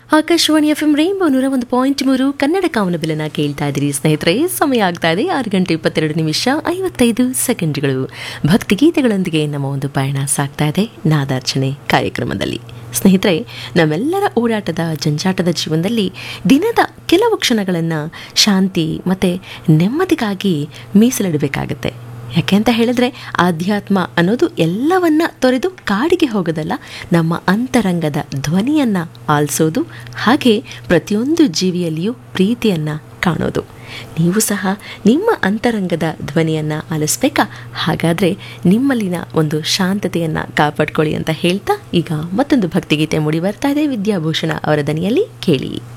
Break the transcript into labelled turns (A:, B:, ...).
A: Akashvani F M rainbow ನೂರ ಒಂದು point ಮೂರು ಕನ್ನಡ ಕಾಮನಬಿಲನ ಕೇಳ್ತಾ ಇದ್ದೀರಿ ಸ್ನೇಹಿತರೆ ಸಮಯ ಆಗ್ತಾ ಇದೆ ಆರು ಗಂಟೆ ಇಪ್ಪತ್ತೆರಡು ನಿಮಿಷ ಐವತ್ತೈದು ಸೆಕೆಂಡ್ಗಳು ಭಕ್ತಿಗೀತೆಗಳೊಂದಿಗೆ ನಮ್ಮ ಒಂದು ಪಯಣ ಸಾಗ್ತಾ ಇದೆ ನಾದಾರ್ಚನೆ ಕಾರ್ಯಕ್ರಮದಲ್ಲಿ ಸ್ನೇಹಿತರೆ ನಮ್ಮೆಲ್ಲರ ಓಡಾಟದ ಜಂಜಾಟದ ಜೀವನದಲ್ಲಿ ದಿನದ ಕೆಲವು ಕ್ಷಣಗಳನ್ನು ಶಾಂತಿ ಮತ್ತು ನೆಮ್ಮದಿಗಾಗಿ ಮೀಸಲಿಡಬೇಕಾಗತ್ತೆ ಯಾಕೆ ಅಂತ ಹೇಳಿದ್ರೆ ಆಧ್ಯಾತ್ಮ ಅನ್ನೋದು ಎಲ್ಲವನ್ನ ತೊರೆದು ಕಾಡಿಗೆ ಹೋಗೋದಲ್ಲ ನಮ್ಮ ಅಂತರಂಗದ ಧ್ವನಿಯನ್ನ ಆಲಿಸೋದು ಹಾಗೆ ಪ್ರತಿಯೊಂದು ಜೀವಿಯಲ್ಲಿಯೂ ಪ್ರೀತಿಯನ್ನ ಕಾಣೋದು ನೀವು ಸಹ ನಿಮ್ಮ ಅಂತರಂಗದ ಧ್ವನಿಯನ್ನ ಆಲಿಸ್ಬೇಕಾ ಹಾಗಾದ್ರೆ ನಿಮ್ಮಲ್ಲಿನ ಒಂದು ಶಾಂತತೆಯನ್ನ ಕಾಪಾಡ್ಕೊಳ್ಳಿ ಅಂತ ಹೇಳ್ತಾ ಈಗ ಮತ್ತೊಂದು ಭಕ್ತಿಗೀತೆ ಮೂಡಿ ಬರ್ತಾ ಇದೆ ವಿದ್ಯಾಭೂಷಣ ಅವರ ದನಿಯಲ್ಲಿ ಕೇಳಿ